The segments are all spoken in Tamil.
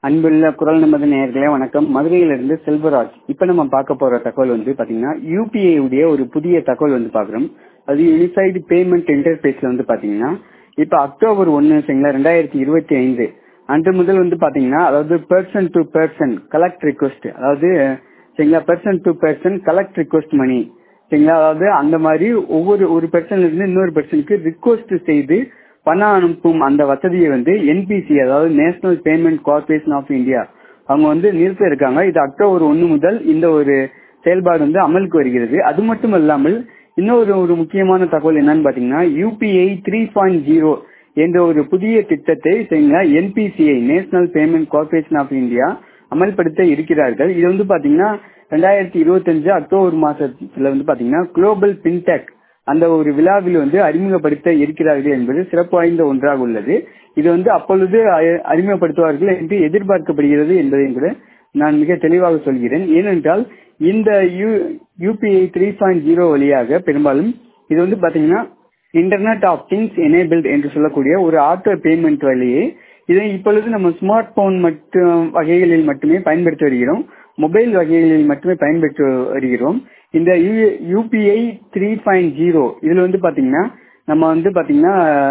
அன்புள்ள குரல் நமது நேயர்களே வணக்கம் மதுரையிலிருந்து செல்வராஜ் இப்ப நம்ம பார்க்க போற தகவல் வந்து பாத்தீங்கன்னா யூபிஐ உடைய ஒரு புதிய தகவல் வந்து பாக்குறோம் அது யூனிஃபைடு பேமெண்ட் இன்டர்பேஸ்ல வந்து பாத்தீங்கன்னா இப்ப அக்டோபர் ஒன்னு சரிங்களா ரெண்டாயிரத்தி இருபத்தி ஐந்து அன்று முதல் வந்து பாத்தீங்கன்னா அதாவது person to person collect request அதாவது சரிங்களா person to person collect request money சரிங்களா அதாவது அந்த மாதிரி ஒவ்வொரு ஒரு பர்சன்ல இருந்து இன்னொரு பர்சனுக்கு ரிக்வஸ்ட் செய்து பணம் அனுப்பும் அந்த வசதியை வந்து என்பிசி அதாவது national payment corporation of India அவங்க வந்து நிறுத்த இருக்காங்க இது அக்டோபர் ஒன்னு முதல் இந்த ஒரு செயல்பாடு வந்து அமலுக்கு வருகிறது அது மட்டும் இல்லாமல் இன்னொரு ஒரு முக்கியமான தகவல் என்னன்னு பாத்தீங்கன்னா யூபிஐ த்ரீ பாயிண்ட் ஜீரோ என்ற ஒரு புதிய திட்டத்தை சரிங்களா NPCI national payment corporation of India அமல்படுத்த இருக்கிறார்கள் இது வந்து பாத்தீங்கன்னா ரெண்டாயிரத்தி இருபத்தி அஞ்சு அக்டோபர் மாசத்துல வந்து பாத்தீங்கன்னா குளோபல் பின்டெக் அந்த ஒரு விழாவில் வந்து அறிமுகப்படுத்த இருக்கிறார்கள் என்பது சிறப்பு வாய்ந்த ஒன்றாக உள்ளது இது வந்து அப்பொழுது அறிமுகப்படுத்துவார்கள் என்று எதிர்பார்க்கப்படுகிறது என்பதையும் கூட நான் மிக தெளிவாக சொல்கிறேன் ஏனென்றால் இந்த யூபிஐ த்ரீ பாயிண்ட் ஜீரோ வழியாக பெரும்பாலும் இது வந்து பாத்தீங்கன்னா இன்டர்நெட் ஆஃப் திங்ஸ் எனேபிள்ட் என்று சொல்லக்கூடிய ஒரு ஆட்டோ பேமெண்ட் வழியை இதை இப்பொழுது நம்ம ஸ்மார்ட் போன் மற்றும் வகைகளில் மட்டுமே பயன்படுத்தி வருகிறோம் மொபைல் வகைகளில் மட்டுமே பயன்படுத்தி வருகிறோம் இந்த யூபிஐ த்ரீ பாயிண்ட் ஜீரோ இதுல வந்து பாத்தீங்கன்னா நம்ம வந்து பாத்தீங்கன்னா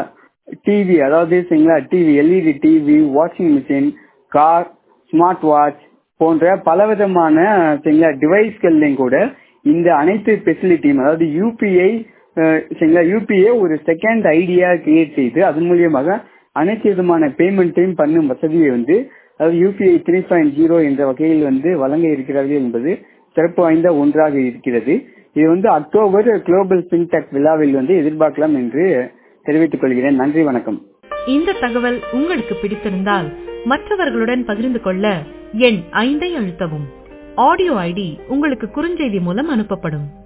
டிவி அதாவது சரிங்களா TV LED TV washing machine car smart watch போன்ற பலவிதமான சரிங்களா டிவைஸ்கள்லையும் கூட இந்த அனைத்து ஃபெசிலிட்டியும் அதாவது யூபிஐ சரிங்களா யூபிஐ ஒரு செகண்ட் ஐடியா கிரியேட் செய்து அதன் மூலியமாக அனைத்து விதமான பேமெண்ட்டையும் பண்ணும் வசதியை வந்து அதாவது யூபிஐ த்ரீ பாயிண்ட் ஜீரோ என்ற வகையில் வந்து வழங்க இருக்கிறார்கள் என்பது சிறப்பு வாய்ந்த ஒன்றாக இருக்கிறது இது வந்து அக்டோபர் குளோபல் பின்டெக் விழாவில் வந்து எதிர்பார்க்கலாம் என்று தெரிவித்துக் கொள்கிறேன் நன்றி வணக்கம் இந்த தகவல் உங்களுக்கு பிடித்திருந்தால் மற்றவர்களுடன் பகிர்ந்து கொள்ள எண் ஐந்தை அழுத்தவும் ஆடியோ ஐடி உங்களுக்கு குறுஞ்செய்தி மூலம் அனுப்பப்படும்